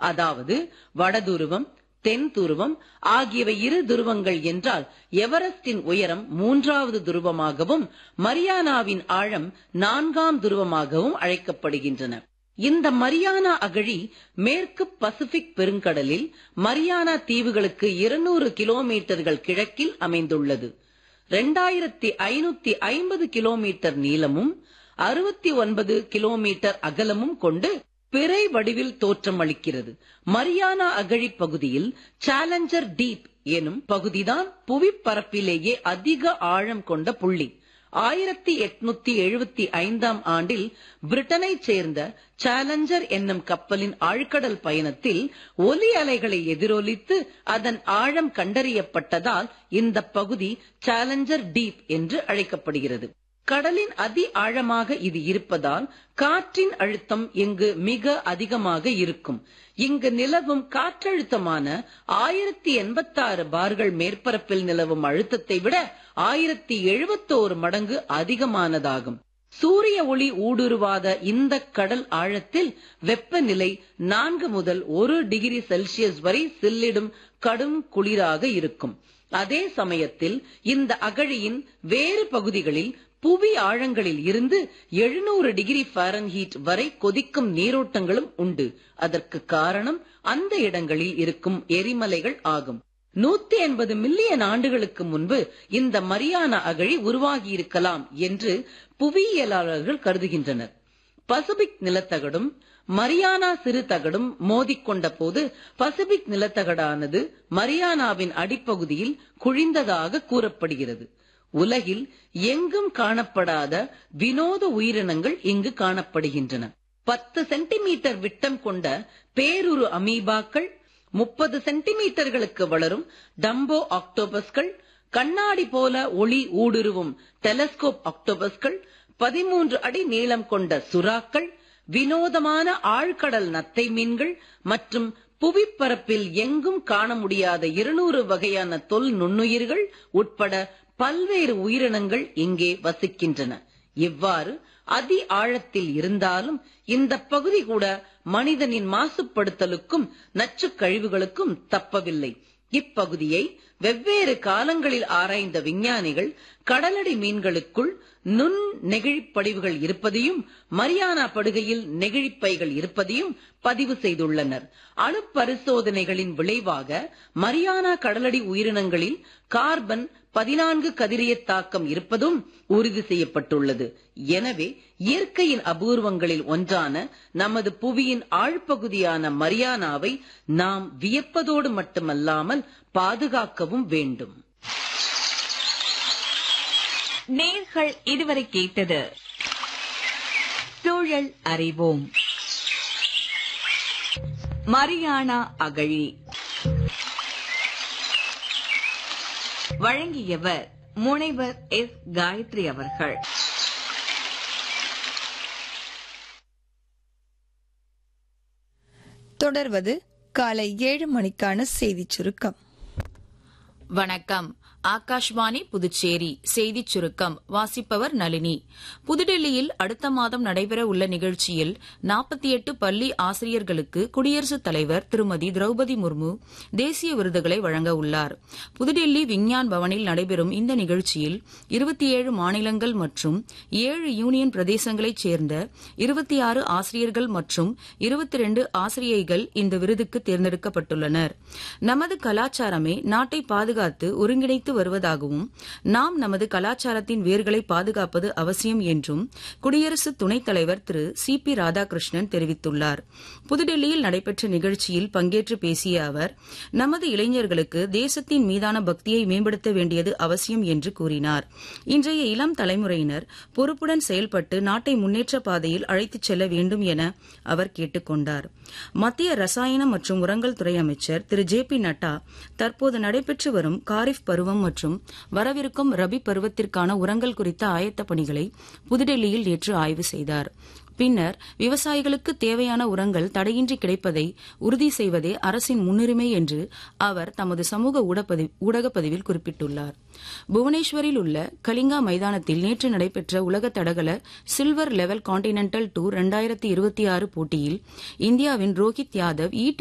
அதாவது வடதுருவம் தென் துருவம் ஆகியவை இரு துருவங்கள் என்றால் எவரெஸ்டின் உயரம் மூன்றாவது துருவமாகவும் மரியானாவின் ஆழம் நான்காம் துருவமாகவும் அழைக்கப்படுகின்றன இந்த மரியானா அகழி மேற்கு பசிபிக் பெருங்கடலில் மரியானா தீவுகளுக்கு இருநூறு கிலோமீட்டர்கள் கிழக்கில் அமைந்துள்ளது இரண்டாயிரத்தி ஐநூத்தி ஐம்பது கிலோமீட்டர் நீளமும் அறுபத்தி ஒன்பது கிலோமீட்டர் அகலமும் கொண்டு பிறை வடிவில் தோற்றமளிக்கிறது மரியானா அகழி பகுதியில் சேலஞ்சர் டீப் எனும் பகுதிதான் புவிப்பரப்பிலேயே அதிக ஆழம் கொண்ட புள்ளி ஆயிரத்தி எட்நூத்தி எழுபத்தி ஐந்தாம் ஆண்டில் பிரிட்டனைச் சேர்ந்த சேலஞ்சர் என்னும் கப்பலின் ஆழ்கடல் பயணத்தில் ஒலி அலைகளை எதிரொலித்து அதன் ஆழம் கண்டறியப்பட்டதால் இந்த பகுதி சேலஞ்சர் டீப் என்று அழைக்கப்படுகிறது கடலின் அதி ஆழமாக இது இருப்பதால் காற்றின் அழுத்தம் இங்கு மிக அதிகமாக இருக்கும் இங்கு நிலவும் காற்றழுத்தமான ஆயிரத்தி எண்பத்தாறு பார்கள் மேற்பரப்பில் நிலவும் அழுத்தத்தை விட ஆயிரத்தி எழுபத்தோரு மடங்கு அதிகமானதாகும் சூரிய ஒளி ஊடுருவாத இந்த கடல் ஆழத்தில் வெப்பநிலை நான்கு முதல் ஒரு டிகிரி செல்சியஸ் வரை சில்லிடும் கடும் குளிராக இருக்கும் அதே சமயத்தில் இந்த அகழியின் வேறு பகுதிகளில் புவி ஆழங்களில் இருந்து எழுநூறு டிகிரி ஃபாரன்ஹீட் வரை கொதிக்கும் நீரோட்டங்களும் உண்டு அதற்கு காரணம் அந்த இடங்களில் இருக்கும் எரிமலைகள் ஆகும் நூத்தி எண்பது மில்லியன் ஆண்டுகளுக்கு முன்பு இந்த மரியானா அகழி உருவாகியிருக்கலாம் என்று புவியியலாளர்கள் கருதுகின்றனர் பசிபிக் நிலத்தகடும் மரியானா சிறு தகடும் மோதிக்கொண்ட போது பசிபிக் நிலத்தகடானது மரியானாவின் அடிப்பகுதியில் குழிந்ததாக கூறப்படுகிறது உலகில் எங்கும் காணப்படாத வினோத உயிரினங்கள் இங்கு காணப்படுகின்றன பத்து சென்டிமீட்டர் விட்டம் கொண்ட பேருரு அமீபாக்கள் முப்பது சென்டிமீட்டர்களுக்கு வளரும் டம்போ ஆக்டோபஸ்கள் கண்ணாடி போல ஒளி ஊடுருவும் டெலஸ்கோப் ஆக்டோபஸ்கள் பதிமூன்று அடி நீளம் கொண்ட சுறாக்கள் வினோதமான ஆழ்கடல் நத்தை மீன்கள் மற்றும் புவிப்பரப்பில் எங்கும் காண முடியாத இருநூறு வகையான தொல் நுண்ணுயிர்கள் உட்பட பல்வேறு உயிரினங்கள் இங்கே வசிக்கின்றன இவ்வாறு அதி ஆழத்தில் இருந்தாலும் இந்த பகுதி கூட மனிதனின் மாசுபடுத்தலுக்கும் நச்சு கழிவுகளுக்கும் தப்பவில்லை இப்பகுதியை வெவ்வேறு காலங்களில் ஆராய்ந்த விஞ்ஞானிகள் கடலடி மீன்களுக்குள் நுண் நெகிழிப்படிவுகள் இருப்பதையும் மரியானா படுகையில் நெகிழிப்பைகள் இருப்பதையும் பதிவு செய்துள்ளனர் அணு பரிசோதனைகளின் விளைவாக மரியானா கடலடி உயிரினங்களில் கார்பன் பதினான்கு கதிரிய தாக்கம் இருப்பதும் உறுதி செய்யப்பட்டுள்ளது எனவே இயற்கையின் அபூர்வங்களில் ஒன்றான நமது புவியின் ஆழ்பகுதியான மரியானாவை நாம் வியப்பதோடு மட்டுமல்லாமல் பாதுகாக்கவும் வேண்டும் நேர்கள் இதுவரை கேட்டது சூழல் அறிவோம் மரியானா அகழி வழங்கியவர் முனைவர் எஸ் காயத்ரி அவர்கள் தொடர்வது காலை ஏழு மணிக்கான செய்திச் சுருக்கம் வணக்கம் ஆகாஷ்வாணி புதுச்சேரி செய்திச் சுருக்கம் வாசிப்பவர் நளினி புதுடெல்லியில் அடுத்த மாதம் நடைபெற உள்ள நிகழ்ச்சியில் நாற்பத்தி எட்டு பள்ளி ஆசிரியர்களுக்கு குடியரசுத் தலைவர் திருமதி திரௌபதி முர்மு தேசிய விருதுகளை வழங்க உள்ளார் புதுடெல்லி விஞ்ஞான் பவனில் நடைபெறும் இந்த நிகழ்ச்சியில் இருபத்தி ஏழு மாநிலங்கள் மற்றும் ஏழு யூனியன் பிரதேசங்களைச் சேர்ந்த இருபத்தி ஆறு ஆசிரியர்கள் மற்றும் இருபத்தி ரெண்டு ஆசிரியைகள் இந்த விருதுக்கு தேர்ந்தெடுக்கப்பட்டுள்ளனர் நமது கலாச்சாரமே நாட்டை பாதுகாத்து ஒருங்கிணைத்து வருவதாகவும் நாம் நமது கலாச்சாரத்தின் வேர்களை பாதுகாப்பது அவசியம் என்றும் குடியரசு துணைத் தலைவர் திரு சி பி ராதாகிருஷ்ணன் தெரிவித்துள்ளார் புதுடெல்லியில் நடைபெற்ற நிகழ்ச்சியில் பங்கேற்று பேசிய அவர் நமது இளைஞர்களுக்கு தேசத்தின் மீதான பக்தியை மேம்படுத்த வேண்டியது அவசியம் என்று கூறினார் இன்றைய இளம் தலைமுறையினர் பொறுப்புடன் செயல்பட்டு நாட்டை முன்னேற்ற பாதையில் அழைத்துச் செல்ல வேண்டும் என அவர் கேட்டுக் கொண்டார் மத்திய ரசாயனம் மற்றும் உரங்கள் துறை அமைச்சர் திரு ஜே பி நட்டா தற்போது நடைபெற்று வரும் காரிஃப் பருவம் மற்றும் வரவிருக்கும் ரபி பருவத்திற்கான உரங்கள் குறித்த ஆயத்த பணிகளை புதுடெல்லியில் நேற்று ஆய்வு செய்தார் பின்னர் விவசாயிகளுக்கு தேவையான உரங்கள் தடையின்றி கிடைப்பதை உறுதி செய்வதே அரசின் முன்னுரிமை என்று அவர் தமது சமூக ஊடகப் பதிவில் குறிப்பிட்டுள்ளார் புவனேஸ்வரில் உள்ள கலிங்கா மைதானத்தில் நேற்று நடைபெற்ற உலக தடகள சில்வர் லெவல் கான்டினென்டல் டூர் இரண்டாயிரத்தி இருபத்தி ஆறு போட்டியில் இந்தியாவின் ரோஹித் யாதவ் ஈட்டி